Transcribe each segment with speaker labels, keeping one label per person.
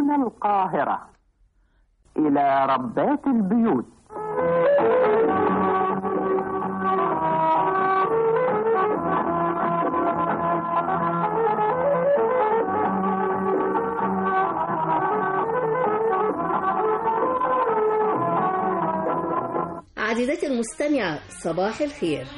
Speaker 1: من القاهرة إلى ربات البيوت
Speaker 2: عزيزتي المستمعة صباح الخير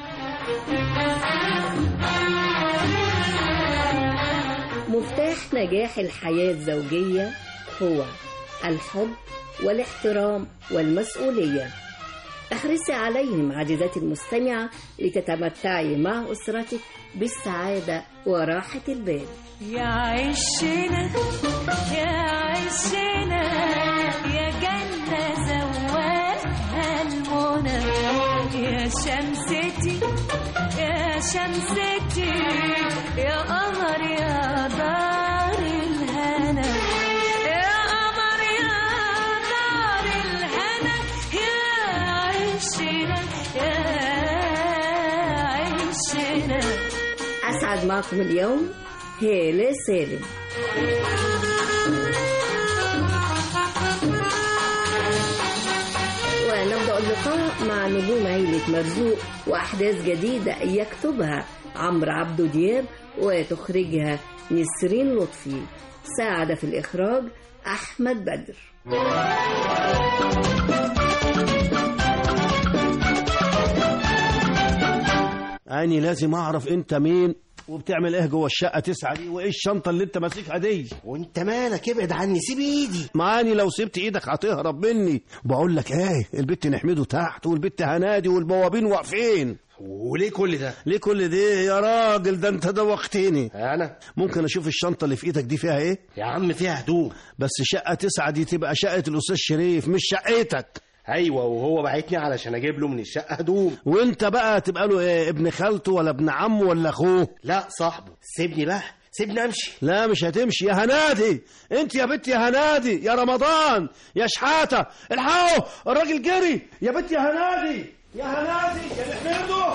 Speaker 2: مفتاح نجاح الحياة الزوجية هو الحب والاحترام والمسؤولية احرصي عليهم عزيزتي المستمعة لتتمتعي مع أسرتك بالسعادة وراحة البال
Speaker 3: يا عشنا يا عشنا يا جنة زوالها المنى يا شمستي يا شمستي يا قمر يا دار الهنا يا قمر يا دار الهنا يا عشنا يا عشنا
Speaker 2: أسعد معكم اليوم هالة سالم ونبدأ اللقاء مع نجوم عيلة مرزوق وأحداث جديدة يكتبها عمرو عبدو دياب وتخرجها نسرين لطفي ساعد في الإخراج أحمد بدر
Speaker 4: أنا لازم أعرف أنت مين وبتعمل إيه جوه الشقة تسعة دي وإيه الشنطة اللي أنت ماسكها دي
Speaker 5: وانت مالك ابعد عني سيب ايدي
Speaker 4: معاني لو سبت إيدك هتهرب مني بقول لك إيه البت نحمده تحت والبت هنادي والبوابين واقفين
Speaker 5: وليه كل ده
Speaker 4: ليه كل ده يا راجل ده أنت دوختني
Speaker 5: انا
Speaker 4: ممكن أشوف الشنطة اللي في إيدك دي فيها إيه
Speaker 5: يا عم فيها هدوم
Speaker 4: بس شقة تسعة دي تبقى شقة الأستاذ شريف مش شقتك
Speaker 5: ايوه وهو بعتني علشان اجيب له من الشقه هدوم
Speaker 4: وانت بقى تبقى له ايه ابن خالته ولا ابن عمه ولا اخوه
Speaker 5: لا صاحبه سيبني بقى سيبني امشي
Speaker 4: لا مش هتمشي يا هنادي انت يا بنت يا هنادي يا رمضان يا شحاته الحقوا الراجل جري يا بنت يا هنادي يا هنادي يا نحمده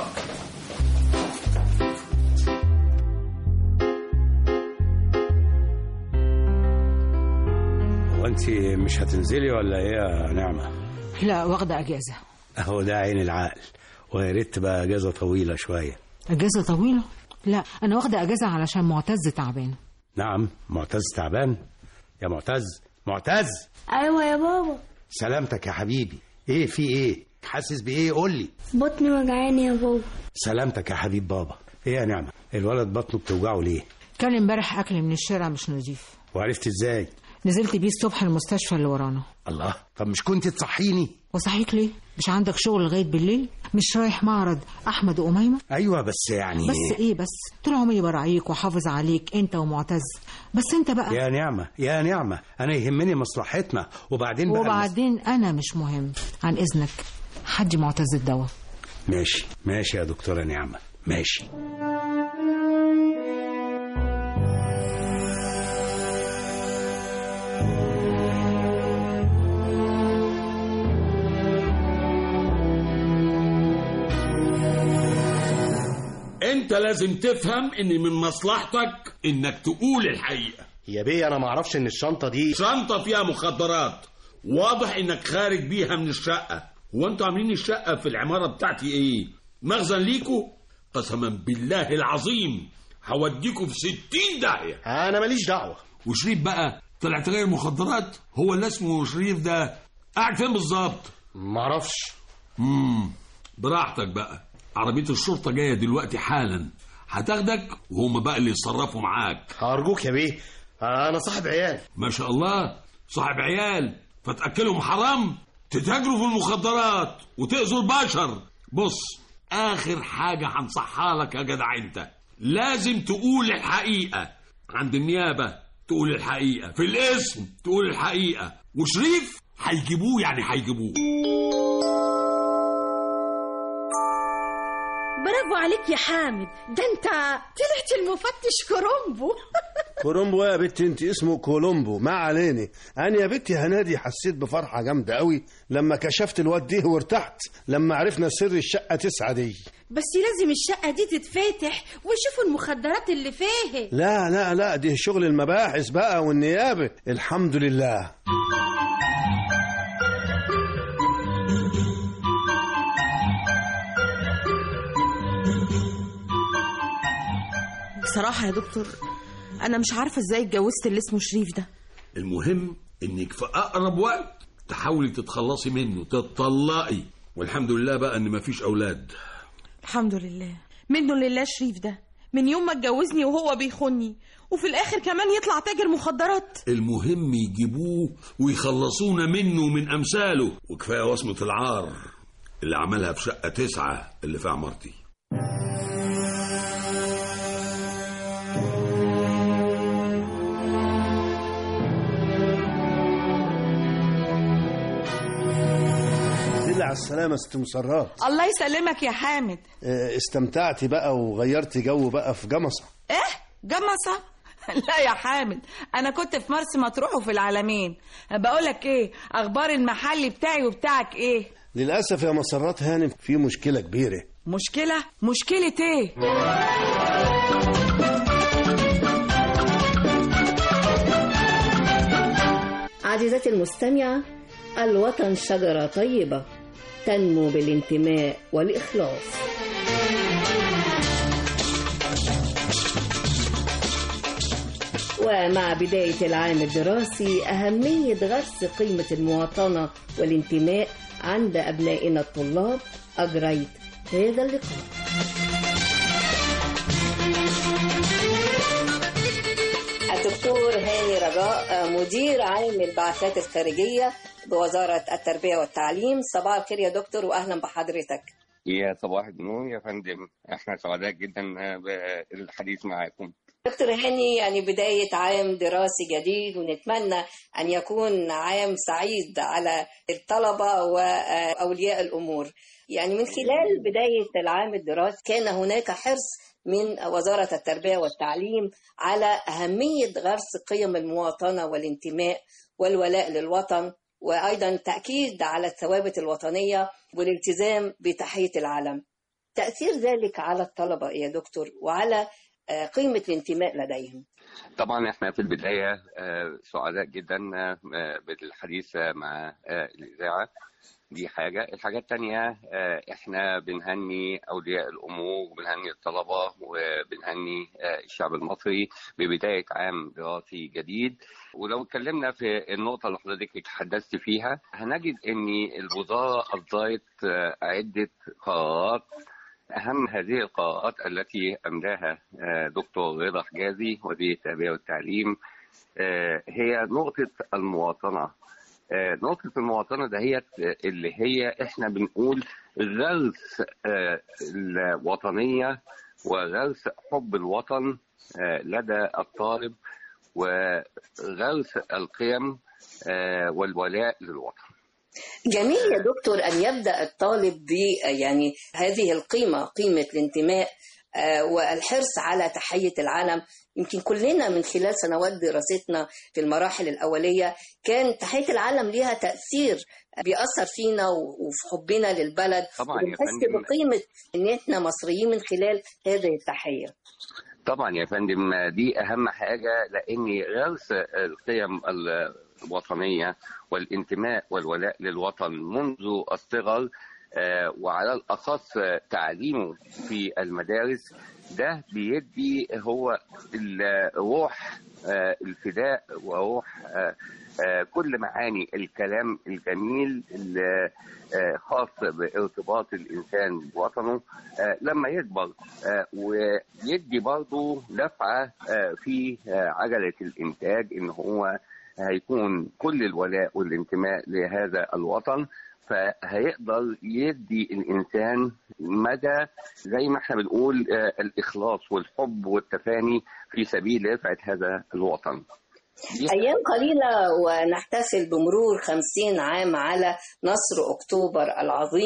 Speaker 6: هو انت مش هتنزلي ولا ايه يا نعمه
Speaker 7: لا واخدة أجازة
Speaker 6: اهو ده عين العقل ويا ريت تبقى اجازه طويله شويه
Speaker 7: أجازة طويلة؟ لا أنا واخدة أجازة علشان معتز تعبان
Speaker 6: نعم معتز تعبان يا معتز معتز
Speaker 8: ايوه يا بابا
Speaker 6: سلامتك يا حبيبي ايه في ايه حاسس بايه قول لي
Speaker 8: بطني وجعاني يا بابا
Speaker 6: سلامتك يا حبيب بابا ايه يا نعمه الولد بطنه بتوجعه ليه
Speaker 7: كان امبارح أكل من الشارع مش نظيف
Speaker 6: وعرفت ازاي
Speaker 7: نزلت بيه الصبح المستشفى اللي ورانا
Speaker 6: الله طب مش كنت تصحيني
Speaker 7: وصحيك ليه؟ مش عندك شغل لغاية بالليل؟ مش رايح معرض أحمد وأميمة؟
Speaker 6: ايوه بس يعني
Speaker 7: بس إيه بس؟ طول عمري براعيك وحافظ عليك أنت ومعتز بس أنت بقى
Speaker 6: يا نعمه يا نعمه انا يهمني مصلحتنا وبعدين بقى
Speaker 7: وبعدين أنا مش مهم عن إذنك حدي معتز الدواء
Speaker 6: ماشي ماشي يا دكتوره نعمه ماشي
Speaker 9: انت لازم تفهم ان من مصلحتك انك تقول الحقيقة
Speaker 5: يا بيه انا ما اعرفش ان الشنطه دي
Speaker 9: شنطة فيها مخدرات واضح انك خارج بيها من الشقة هو انتوا عاملين الشقة في العمارة بتاعتي ايه مخزن ليكوا قسما بالله العظيم هوديكوا في ستين داهية
Speaker 5: انا ماليش دعوه
Speaker 9: وشريف بقى طلع تغير مخدرات هو اللي اسمه شريف ده قاعد فين بالظبط
Speaker 5: ما اعرفش
Speaker 9: امم براحتك بقى عربية الشرطة جاية دلوقتي حالا هتاخدك وهم بقى اللي يتصرفوا معاك
Speaker 5: ارجوك يا بيه انا صاحب عيال
Speaker 9: ما شاء الله صاحب عيال فتأكلهم حرام تتاجروا في المخدرات وتأذوا البشر بص آخر حاجة هنصحها لك يا جدع أنت لازم تقول الحقيقة عند النيابة تقول الحقيقة في الاسم تقول الحقيقة وشريف هيجيبوه يعني هيجيبوه
Speaker 10: برافو عليك يا حامد ده انت طلعت المفتش كرومبو
Speaker 4: كولومبو يا بنتي انت اسمه كولومبو ما عليني انا يا بنتي هنادي حسيت بفرحه جامده قوي لما كشفت الواد دي وارتحت لما عرفنا سر الشقه تسعة دي
Speaker 10: بس لازم الشقة دي تتفتح ويشوفوا المخدرات اللي فيها
Speaker 4: لا لا لا دي شغل المباحث بقى والنيابه الحمد لله
Speaker 11: بصراحة يا دكتور أنا مش عارفة إزاي اتجوزت اللي اسمه شريف ده
Speaker 9: المهم انك في اقرب وقت تحاولي تتخلصي منه تتطلقي والحمد لله بقى ان مفيش اولاد
Speaker 11: الحمد لله منه لله شريف ده من يوم ما اتجوزني وهو بيخوني وفي الآخر كمان يطلع تاجر مخدرات
Speaker 9: المهم يجيبوه ويخلصونا منه ومن امثاله وكفايه وصمه العار اللي عملها في شقه تسعه اللي في عمارتي
Speaker 4: دل على السلامه يا ست مسرات
Speaker 11: الله يسلمك يا حامد
Speaker 4: اه، استمتعتي بقى وغيرتي جو بقى في جمصه
Speaker 11: إيه جمصة لا يا حامد أنا كنت في مرسى مطروح وفي العالمين بقولك إيه أخبار المحل بتاعي وبتاعك إيه
Speaker 4: للاسف يا مسرات هانم في مشكله كبيره
Speaker 11: مشكلة مشكلة إيه
Speaker 2: عزيزتي المستمعة الوطن شجرة طيبة تنمو بالانتماء والإخلاص ومع بداية العام الدراسي أهمية غرس قيمة المواطنة والانتماء عند أبنائنا الطلاب أجريت هذا اللقاء الدكتور هاني رجاء مدير عام البعثات الخارجية بوزارة التربية والتعليم صباح الخير يا دكتور وأهلا بحضرتك
Speaker 12: يا صباح النور يا فندم احنا سعداء جدا بالحديث معاكم
Speaker 2: دكتور هاني يعني بداية عام دراسي جديد ونتمنى أن يكون عام سعيد على الطلبة وأولياء الأمور يعني من خلال بداية العام الدراسي كان هناك حرص من وزارة التربية والتعليم على أهمية غرس قيم المواطنة والانتماء والولاء للوطن وأيضا تأكيد على الثوابت الوطنية والالتزام بتحية العلم تأثير ذلك على الطلبة يا دكتور وعلى آه، قيمة الانتماء لديهم
Speaker 12: طبعا احنا في البداية آه، سعداء جدا آه، بالحديث مع آه، الإذاعة دي حاجة الحاجة التانية آه، احنا بنهني أولياء الأمور وبنهني الطلبة وبنهني آه، الشعب المصري ببداية عام دراسي جديد ولو اتكلمنا في النقطة اللي حضرتك تحدثت فيها هنجد ان الوزارة أصدرت آه، عدة قرارات أهم هذه القرارات التي أملاها آه، دكتور رضا حجازي وزير التربية والتعليم آه، هي نقطة المواطنة آه، نقطة المواطنة دهيت آه، اللي هي احنا بنقول غرس آه، الوطنية وغرس حب الوطن آه، لدى الطالب وغرس القيم آه، والولاء للوطن
Speaker 2: جميل يا دكتور أن يبدأ الطالب ب يعني هذه القيمة قيمة الانتماء آه، والحرص على تحية العالم يمكن كلنا من خلال سنوات دراستنا في المراحل الأولية كان تحية العالم ليها تأثير بيأثر فينا و- وفي حبنا للبلد
Speaker 12: طبعا يا
Speaker 2: وبنحس
Speaker 12: فندم.
Speaker 2: بقيمة إن إحنا مصريين من خلال هذه التحية
Speaker 12: طبعا يا فندم دي اهم حاجه لان غرس القيم الوطنيه والانتماء والولاء للوطن منذ الصغر آه، وعلى الاخص تعليمه في المدارس ده بيدي هو الروح آه، الفداء وروح آه، آه، كل معاني الكلام الجميل اللي آه، خاص بارتباط الانسان بوطنه آه، لما يكبر آه، ويدي برضه دفعه آه، في آه، عجله الانتاج ان هو هيكون كل الولاء والانتماء لهذا الوطن فهيقدر يدي الانسان مدى زي ما احنا بنقول آه، الاخلاص والحب والتفاني في سبيل رفعه هذا الوطن. دي
Speaker 2: أيام قليلة ونحتفل بمرور خمسين عام على نصر أكتوبر العظيم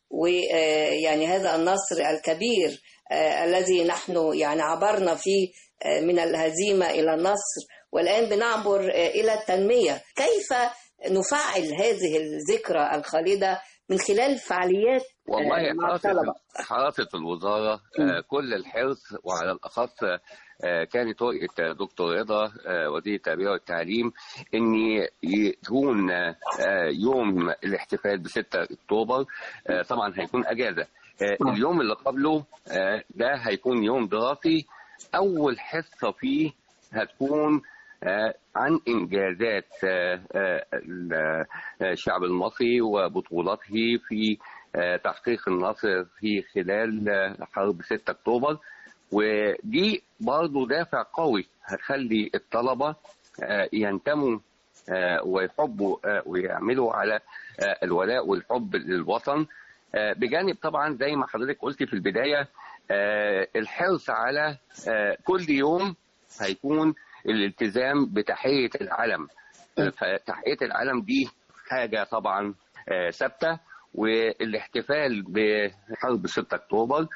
Speaker 2: ويعني هذا النصر الكبير آه، الذي نحن يعني عبرنا فيه آه، من الهزيمة إلى النصر والآن بنعبر آه، إلى التنمية كيف نفعل هذه الذكرى الخالدة من خلال فعاليات آه،
Speaker 12: والله
Speaker 2: مع
Speaker 12: حرصت
Speaker 2: الطلبة
Speaker 12: حرصت الوزارة آه، كل الحرص وعلى الأخص آه، كانت رؤية دكتور رضا آه، وزير التربية والتعليم إن يكون آه، يوم الاحتفال ب 6 أكتوبر آه، طبعا هيكون أجازة آه، اليوم اللي قبله آه، ده هيكون يوم دراسي أول حصة فيه هتكون آه، عن انجازات آه، آه، ال- آه، الشعب المصري وبطولاته في آه، تحقيق النصر في خلال آه، حرب 6 اكتوبر ودي برضه دافع قوي هتخلي الطلبه آه، ينتموا آه، ويحبوا آه، ويعملوا على آه، الولاء والحب للوطن آه، بجانب طبعا زي ما حضرتك قلتي في البدايه آه، الحرص على آه، كل يوم هيكون الالتزام بتحية العلم فتحية العلم دي حاجة طبعا آه، ثابتة والاحتفال بحرب 6 أكتوبر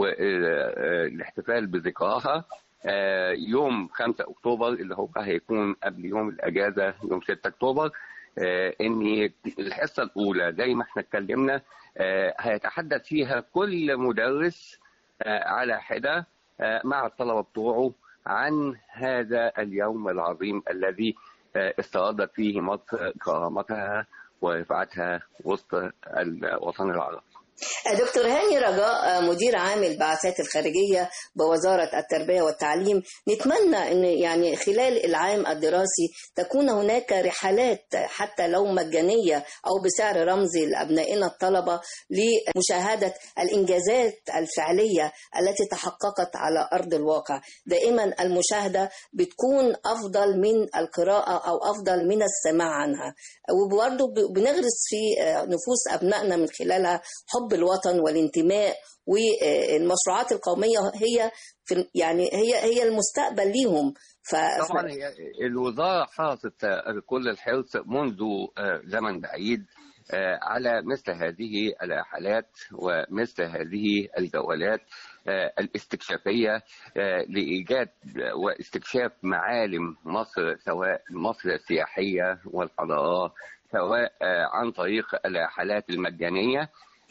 Speaker 12: والاحتفال بذكراها آه، يوم 5 أكتوبر اللي هو هيكون قبل يوم الأجازة يوم 6 أكتوبر آه، ان الحصه الاولى زي ما احنا اتكلمنا آه، هيتحدث فيها كل مدرس آه، على حده آه، مع الطلبه بتوعه عن هذا اليوم العظيم الذي آه، استردت فيه مصر كرامتها ورفعتها وسط الوطن العربي
Speaker 2: دكتور هاني رجاء مدير عام البعثات الخارجية بوزارة التربية والتعليم نتمنى أن يعني خلال العام الدراسي تكون هناك رحلات حتى لو مجانية أو بسعر رمزي لأبنائنا الطلبة لمشاهدة الإنجازات الفعلية التي تحققت على أرض الواقع دائما المشاهدة بتكون أفضل من القراءة أو أفضل من السماع عنها وبرضه بنغرس في نفوس أبنائنا من خلالها حب الوطن والانتماء والمشروعات القومية هي في يعني هي هي المستقبل ليهم ف...
Speaker 12: طبعا هي الوزاره حرصت كل الحرص منذ زمن بعيد على مثل هذه الرحلات ومثل هذه الجولات الاستكشافيه لايجاد واستكشاف معالم مصر سواء مصر السياحيه والحضارات سواء عن طريق الرحلات المجانيه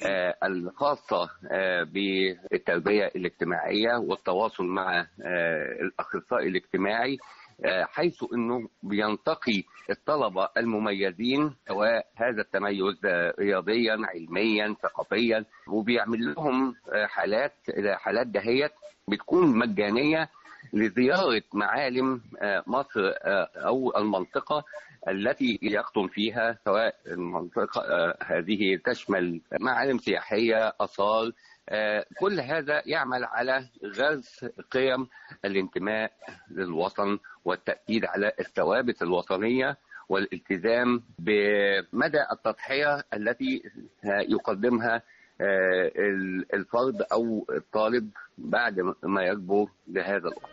Speaker 12: الخاصة بالتربية الاجتماعية والتواصل مع الأخصائي الاجتماعي حيث أنه بينتقي الطلبة المميزين سواء هذا التميز رياضيا علميا ثقافيا وبيعمل لهم حالات الحالات دهيت بتكون مجانية لزيارة معالم مصر أو المنطقة التي يقطن فيها سواء المنطقة هذه تشمل معالم سياحية آثار كل هذا يعمل على غرس قيم الانتماء للوطن والتأكيد على الثوابت الوطنية والالتزام بمدى التضحية التي يقدمها الفرد أو الطالب بعد ما يكبر لهذا الوطن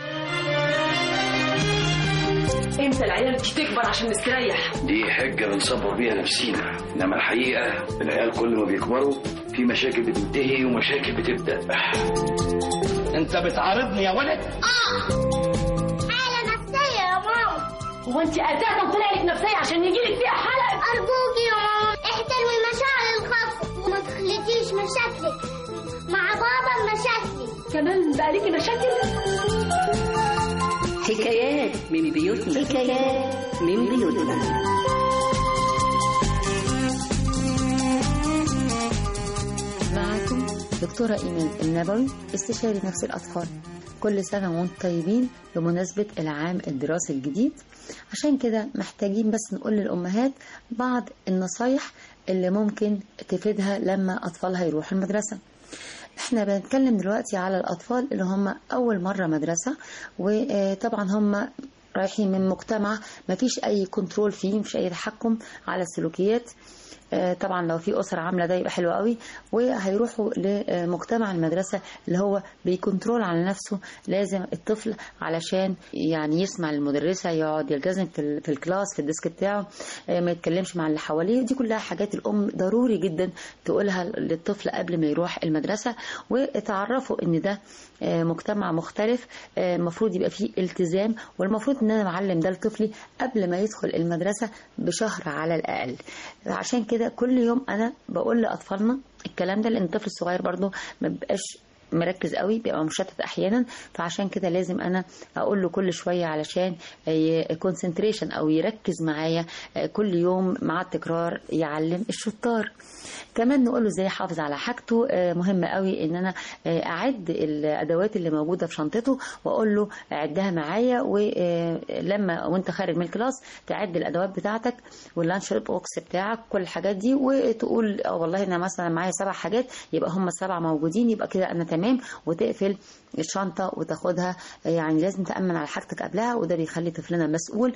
Speaker 13: امتى العيال تكبر عشان نستريح
Speaker 14: دي حجة بنصبر بيها نفسينا إنما الحقيقة العيال كل ما بيكبروا في مشاكل بتنتهي ومشاكل بتبدأ
Speaker 15: أنت بتعارضني يا ولد؟
Speaker 16: آه حالة نفسية يا ماما
Speaker 13: هو أنت أساسا طلع لك نفسية عشان يجيلك فيها حلقة
Speaker 16: أرجوكي يا ماما احترمي المشاعر الخاصة وما تخلطيش مشاكلك مع بابا مشاكلي
Speaker 13: كمان بقى ليكي مشاكل؟
Speaker 2: حكايات من بيوتنا
Speaker 16: حكايات
Speaker 2: من بيوتنا
Speaker 17: معكم دكتورة إيمان النبوي استشاري نفس الأطفال كل سنة وانتم طيبين بمناسبة العام الدراسي الجديد عشان كده محتاجين بس نقول للأمهات بعض النصايح اللي ممكن تفيدها لما أطفالها يروحوا المدرسة احنا بنتكلم دلوقتي على الأطفال اللي هم أول مرة مدرسة وطبعا هم رايحين من مجتمع ما فيش أي كنترول فيه مفيش أي تحكم على السلوكيات آه، طبعا لو في اسره عامله ده يبقى حلو قوي وهيروحوا لمجتمع المدرسه اللي هو بيكنترول على نفسه لازم الطفل علشان يعني يسمع المدرسه يقعد يلتزم في, ال- في الكلاس في الديسك بتاعه آه، ما يتكلمش مع اللي حواليه دي كلها حاجات الام ضروري جدا تقولها للطفل قبل ما يروح المدرسه وتعرفوا ان ده آه، مجتمع مختلف آه، المفروض يبقى فيه التزام والمفروض ان انا معلم ده لطفلي قبل ما يدخل المدرسه بشهر على الاقل عشان كده كل يوم انا بقول لاطفالنا الكلام ده لان الطفل الصغير برضو ما بيبقاش مركز قوي بيبقى مشتت احيانا فعشان كده لازم انا اقول له كل شويه علشان كونسنتريشن او يركز معايا آه، كل يوم مع التكرار يعلم الشطار كمان نقول له ازاي يحافظ على حاجته آه، مهم قوي ان انا آه، اعد الادوات اللي موجوده في شنطته واقول له عدها معايا ولما وانت خارج من الكلاس تعد الادوات بتاعتك واللانش بوكس بتاعك كل الحاجات دي وتقول اه والله انا مثلا معايا سبع حاجات يبقى هم السبع موجودين يبقى كده انا تمام وتقفل الشنطة وتاخدها يعني لازم تأمن على حاجتك قبلها وده بيخلي طفلنا مسؤول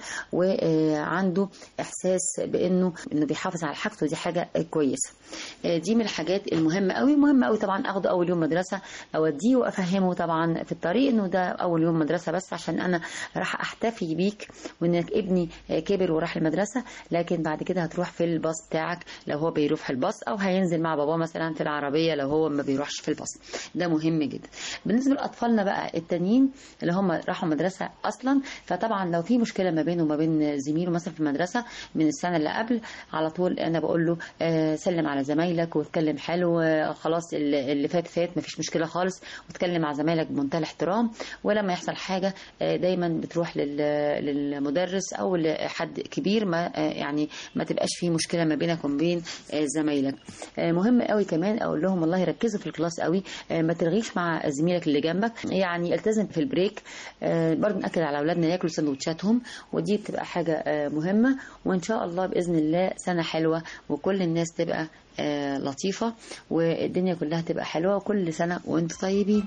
Speaker 17: وعنده إحساس بأنه إنه بيحافظ على حاجته دي حاجة كويسة دي من الحاجات المهمة قوي مهم قوي طبعا أخده أول يوم مدرسة أوديه وأفهمه طبعا في الطريق إنه ده أول يوم مدرسة بس عشان أنا راح أحتفي بيك وإنك ابني كبر وراح المدرسة لكن بعد كده هتروح في الباص بتاعك لو هو بيروح في الباص أو هينزل مع باباه مثلا في العربية لو هو ما بيروحش في الباص ده مهم جدا بالنسبة لأطفالنا بقى التانيين اللي هم راحوا مدرسة أصلا فطبعا لو في مشكلة ما بينه وما بين زميله مثلا في المدرسة من السنة اللي قبل على طول أنا بقول له آه، سلم على زمايلك واتكلم حلو آه، خلاص اللي اللي فات فات مفيش مشكلة خالص واتكلم مع زمايلك بمنتهى الاحترام ولما يحصل حاجة آه، دايما بتروح لل- للمدرس أو لحد كبير ما آه، يعني ما تبقاش في مشكلة ما بينك وما بين آه، زمايلك آه، مهم قوي كمان أقول لهم والله ركزوا في الكلاس قوي آه، ما ترغيش مع زميلك اللي جنبك يعني التزم في البريك آه، برضه نأكد على أولادنا ياكلوا سندوتشاتهم ودي بتبقى حاجة آه، مهمة وإن شاء الله بإذن الله سنة حلوة وكل الناس تبقى آه، لطيفة والدنيا كلها تبقى حلوة وكل سنة وانتم طيبين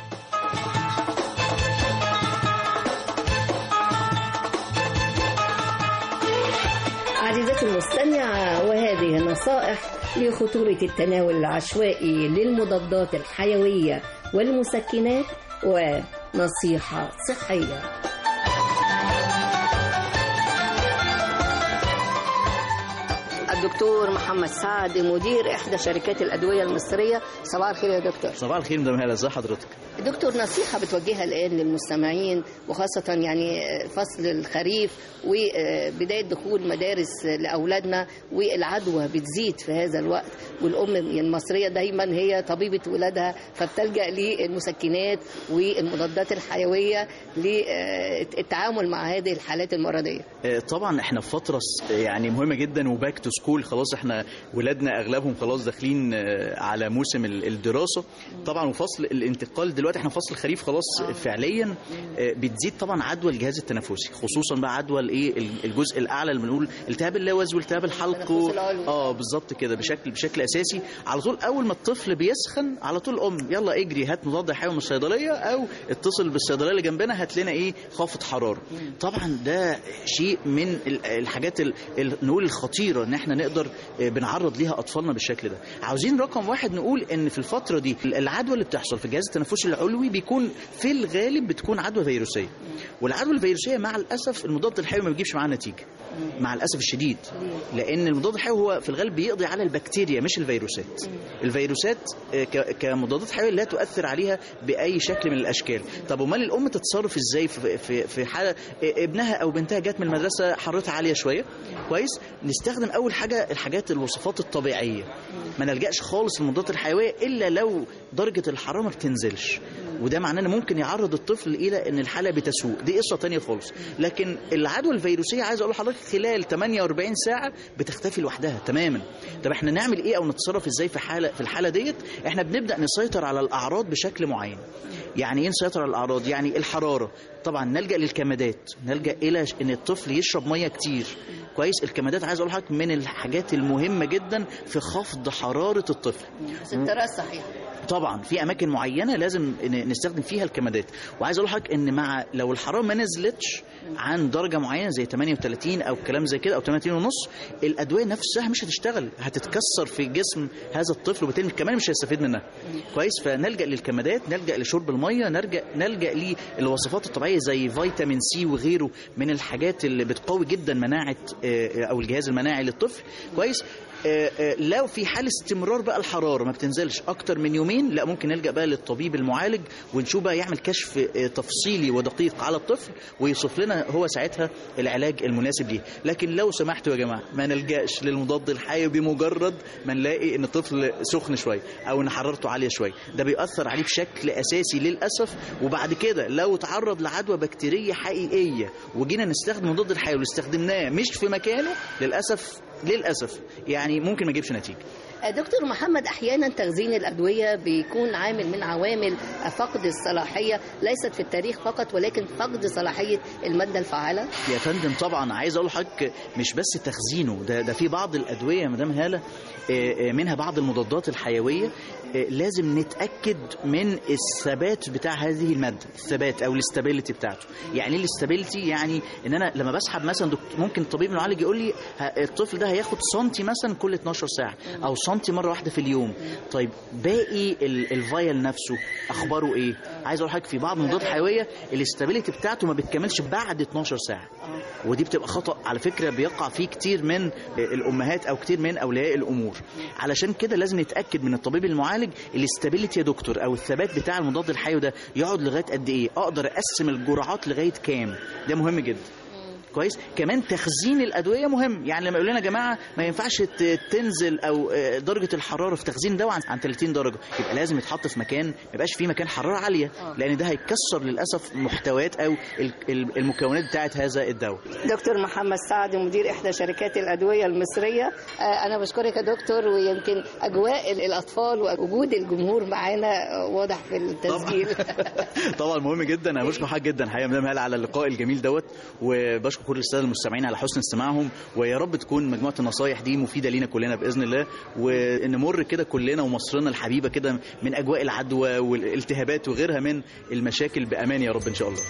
Speaker 2: عزيزتي المستمعة وهذه نصائح لخطورة التناول العشوائي للمضادات الحيوية والمسكنات ونصيحة صحية الدكتور محمد سعد مدير إحدى شركات الأدوية المصرية صباح الخير يا دكتور
Speaker 18: صباح الخير مدام هلا ازي حضرتك
Speaker 2: دكتور نصيحة بتوجهها الآن للمستمعين وخاصة يعني فصل الخريف وبداية دخول مدارس لأولادنا والعدوى بتزيد في هذا الوقت والأم المصرية دايما هي طبيبة ولادها فبتلجأ للمسكنات والمضادات الحيوية للتعامل مع هذه الحالات المرضية
Speaker 18: آه، طبعا احنا في فتره س- يعني مهمه جدا وباك تو سكول خلاص احنا ولادنا اغلبهم خلاص داخلين آه، على موسم ال- الدراسه طبعا وفصل الانتقال دلوقتي احنا فصل الخريف خلاص فعليا آه، بتزيد طبعا عدوى الجهاز التنفسي خصوصا بقى عدوى الايه ال- الجزء الاعلى اللي بنقول التهاب اللوز والتهاب الحلق و... اه بالظبط كده بشكل بشكل اساسي على طول اول ما الطفل بيسخن على طول ام يلا اجري هات مضاد حيوي من الصيدليه او اتصل بالصيدليه اللي جنبنا هات لنا ايه خافض حراره طبعا ده شيء من ال- الحاجات ال- ال- نقول الخطيره ان احنا نقدر آه، بنعرض ليها اطفالنا بالشكل ده عاوزين رقم واحد نقول ان في الفتره دي العدوى اللي بتحصل في الجهاز التنفسي العلوي بيكون في الغالب بتكون عدوى فيروسيه والعدوى الفيروسيه مع الاسف المضاد الحيوي ما بيجيبش معاه نتيجه مع الاسف الشديد لان المضاد الحيوي هو في الغالب بيقضي على البكتيريا مش الفيروسات الفيروسات آه، ك- كمضادات حيويه لا تؤثر عليها باي شكل من الاشكال طب امال الام تتصرف ازاي في في في حاله آه، ابنها او بنتها جت من المدرسه حرارتها عاليه شويه كويس نستخدم اول حاجه الحاجات الوصفات الطبيعيه ما نلجاش خالص للمضادات الحيويه الا لو درجه الحراره ما بتنزلش وده معناه ان ممكن يعرض الطفل الى ان الحاله بتسوء دي قصه تانية خالص لكن العدوى الفيروسيه عايز اقول لحضرتك خلال 48 ساعه بتختفي لوحدها تماما طب احنا نعمل ايه او نتصرف ازاي في حاله في الحاله ديت احنا بنبدا نسيطر على الاعراض بشكل معين يعني ايه نسيطر على الاعراض يعني الحراره طبعا نلجا للكمادات نلجا الى ش- ان الطفل يشرب ميه كتير كويس الكمادات عايز اقول لحضرتك من الحاجات المهمه جدا في خفض حراره الطفل
Speaker 2: بس الطريقه الصحيحه
Speaker 18: طبعا في اماكن معينه لازم ن- نستخدم فيها الكمادات وعايز اقول لحضرتك ان مع لو الحراره ما نزلتش عن درجه معينه زي 38 او كلام زي كده او 38 ونص الادويه نفسها مش هتشتغل هتتكسر في جسم هذا الطفل وبالتالي كمان مش هيستفيد منها كويس فنلجا للكمادات نلجا لشرب الميه نلجا نلجا للوصفات الطبيعيه زي فيتامين سي وغيره من الحاجات اللي بتقوي جدا مناعه آه، او الجهاز المناعي للطفل كويس آه، آه، لو في حال استمرار بقى الحراره ما بتنزلش اكتر من يومين لا ممكن نلجا بقى للطبيب المعالج ونشوف بقى يعمل كشف آه، تفصيلي ودقيق على الطفل ويوصف لنا هو ساعتها العلاج المناسب ليه لكن لو سمحتوا يا جماعه ما نلجاش للمضاد الحيوي بمجرد ما نلاقي ان الطفل سخن شويه او ان حرارته عاليه شويه ده بيأثر عليه بشكل اساسي للاسف وبعد كده لو تعرض لعدوى بكتيريه حقيقيه وجينا نستخدم المضاد الحيوي واستخدمناه مش في مكانه للاسف للاسف يعني ممكن ما يجيبش نتيجه
Speaker 2: دكتور محمد احيانا تخزين الادويه بيكون عامل من عوامل فقد الصلاحيه ليست في التاريخ فقط ولكن فقد صلاحيه الماده الفعاله
Speaker 18: يا فندم طبعا عايز اقول لحضرتك مش بس تخزينه ده ده في بعض الادويه يا مدام هاله آه، آه، منها بعض المضادات الحيويه آه، لازم نتاكد من الثبات بتاع هذه الماده الثبات او الاستابيليتي بتاعته يعني ايه الاستابيليتي يعني ان انا لما بسحب مثلا دكتور ممكن الطبيب المعالج يقول لي ه- الطفل ده هياخد سنتي مثلا كل 12 ساعه او سنتي مره واحده في اليوم طيب باقي ال- الفايل نفسه اخباره ايه عايز اقول لحضرتك في بعض المضادات الحيويه الاستابيليتي بتاعته ما بتكملش بعد 12 ساعه ودي بتبقى خطا على فكره بيقع فيه كتير من الامهات او كتير من اولياء الامور علشان كده لازم نتاكد من الطبيب المعالج الاستابيليتي يا دكتور او الثبات بتاع المضاد الحيوي ده يقعد لغايه قد ايه اقدر اقسم الجرعات لغايه كام ده مهم جدا كويس كمان تخزين الادويه مهم يعني لما يقول لنا يا جماعه ما ينفعش ت- تنزل او آه، درجه الحراره في تخزين دواء عن- عن 30 درجه يبقى لازم يتحط في مكان ما يبقاش فيه مكان حراره عاليه لان ده هيكسر للاسف محتويات او ال- ال- المكونات بتاعه هذا الدواء
Speaker 2: دكتور محمد سعد مدير احدى شركات الادويه المصريه آه، انا بشكرك يا دكتور ويمكن اجواء ال- الاطفال ووجود الجمهور معانا آه، واضح في التسجيل
Speaker 18: طبعا مهم جدا انا بشكر حضرتك جدا الحقيقه يا مدام هاله على اللقاء الجميل دوت وبشكر كل الساده المستمعين على حسن استماعهم ويا رب تكون مجموعه النصايح دي مفيده لينا كلنا باذن الله ونمر كده كلنا ومصرنا الحبيبه كده من اجواء العدوى والالتهابات وغيرها من المشاكل بامان يا رب ان شاء الله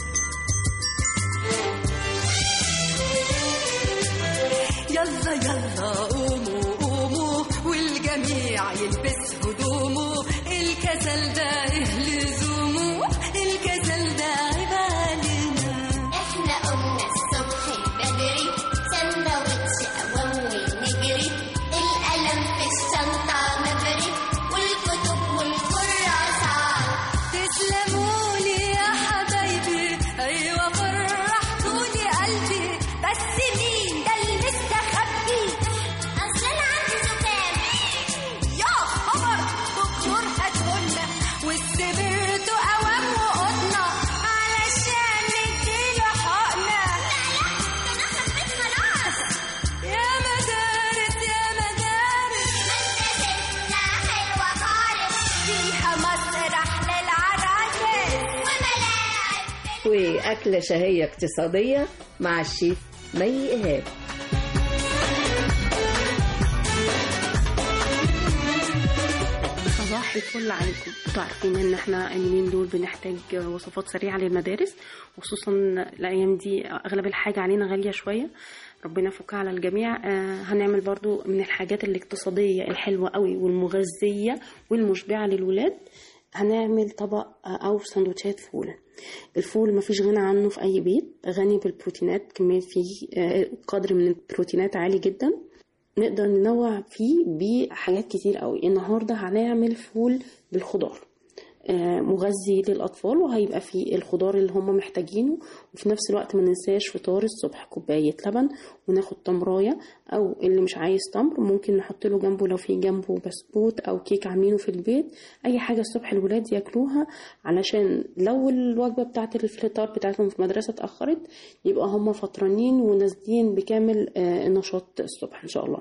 Speaker 3: يلا يلا قوموا قوموا والجميع يلبس هدومه الكسل ده إيه لزومه الكسل ده عيب علينا
Speaker 16: احنا قمنا الصبح بدري سندوتش قوام ونجري القلم في الشنطة مبري والكتب والكراسات
Speaker 3: تسلموا لي يا حبايبي ايوه فرحتوني قلبي بس مين ده اللي مستخبي
Speaker 16: اصل انا عندي زكام
Speaker 3: يا خبر دكتور هاتهولنا والسبرت قوام وقطنا علشان نديله حقنا يا مدارس يا مدارس
Speaker 16: مدرستنا حلوة خالص
Speaker 3: فيها مسرح للعرايس وملاعب
Speaker 2: واكله شهيه اقتصاديه مع الشيف مي ايهاب
Speaker 19: صباح الفل عليكم انتوا عارفين ان احنا اليومين دول بنحتاج وصفات سريعه للمدارس وخصوصا الايام دي اغلب الحاجه علينا غاليه شويه ربنا يفكها على الجميع آه هنعمل برضو من الحاجات الاقتصاديه الحلوه قوي والمغذيه والمشبعه للولاد هنعمل طبق آه، او سندوتشات فول الفول مفيش غنى عنه في اي بيت غني بالبروتينات كميه فيه آه، قدر من البروتينات عالي جدا نقدر ننوع فيه بحاجات كتير قوي النهارده هنعمل فول بالخضار آه، مغذي للأطفال وهيبقى فيه الخضار اللي هم محتاجينه وفي نفس الوقت ما ننساش فطار الصبح كوباية لبن وناخد تمراية أو اللي مش عايز تمر ممكن نحط له جنبه لو في جنبه بسكوت أو كيك عاملينه في البيت أي حاجة الصبح الولاد ياكلوها علشان لو الوجبة بتاعة الفطار بتاعتهم في المدرسة اتأخرت يبقى هم فطرانين ونازلين بكامل آه، النشاط الصبح إن شاء الله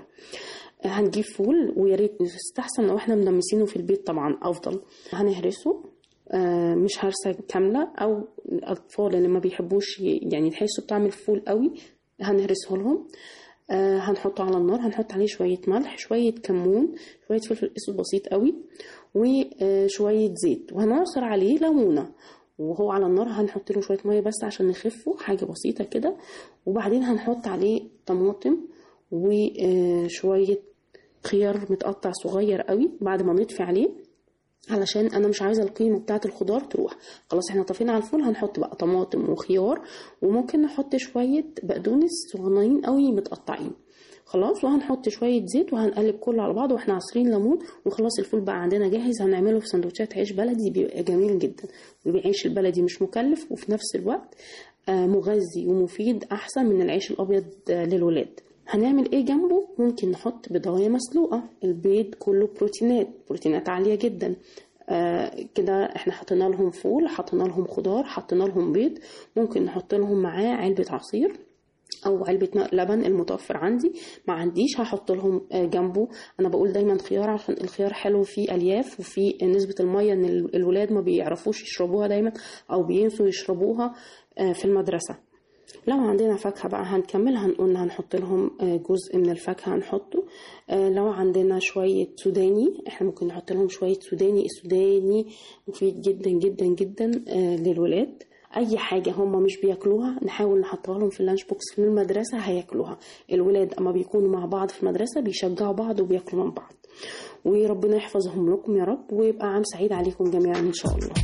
Speaker 19: هنجيب فول ويا ريت يستحسن لو احنا ملمسينه في البيت طبعا افضل هنهرسه آه، مش هرسة كاملة أو الأطفال اللي ما بيحبوش ي- يعني يحسوا بطعم الفول قوي هنهرسه لهم آه، هنحطه على النار هنحط عليه شوية ملح شوية كمون شوية فلفل أسود بسيط قوي وشوية زيت وهنعصر عليه ليمونة وهو على النار هنحط له شوية مية بس عشان نخفه حاجة بسيطة كده وبعدين هنحط عليه طماطم وشوية خيار متقطع صغير قوي بعد ما نطفي عليه علشان انا مش عايزه القيمه بتاعه الخضار تروح خلاص احنا طفينا على الفول هنحط بقى طماطم وخيار وممكن نحط شويه بقدونس صغننين قوي متقطعين خلاص وهنحط شويه زيت وهنقلب كله على بعض واحنا عصرين ليمون وخلاص الفول بقى عندنا جاهز هنعمله في سندوتشات عيش بلدي بيبقى جميل جدا والعيش البلدي مش مكلف وفي نفس الوقت آه، مغذي ومفيد احسن من العيش الابيض آه، للولاد هنعمل ايه جنبه ممكن نحط بضايه مسلوقه البيض كله بروتينات بروتينات عاليه جدا آه كده احنا حطينا لهم فول حطينا لهم خضار حطينا لهم بيض ممكن نحط لهم معاه علبه عصير او علبه ن- لبن المتوفر عندي ما عنديش هحط لهم آه، جنبه انا بقول دايما خيار عشان الخيار حلو فيه الياف وفيه نسبه الميه ان ال- الولاد ما بيعرفوش يشربوها دايما او بينسوا يشربوها آه، في المدرسه لو عندنا فاكهة بقى هنكمل هنقول هنحط لهم آه، جزء من الفاكهة هنحطه آه، لو عندنا شوية سوداني احنا ممكن نحط لهم شوية سوداني السوداني مفيد جدا جدا جدا آه، للولاد اي حاجه هم مش بياكلوها نحاول نحطها لهم في اللانش بوكس في المدرسه هياكلوها الولاد اما بيكونوا مع بعض في المدرسه بيشجعوا بعض وبياكلوا من بعض وربنا يحفظهم لكم يا رب ويبقى عام سعيد عليكم جميعا ان شاء الله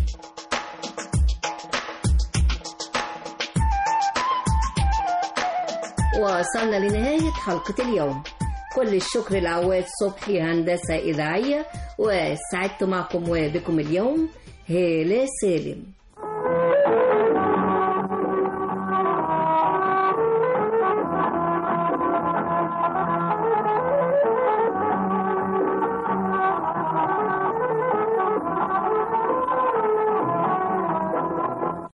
Speaker 2: وصلنا لنهاية حلقة اليوم كل الشكر لعواد صبحي هندسة إذاعية وسعدت معكم وبكم اليوم هالة سالم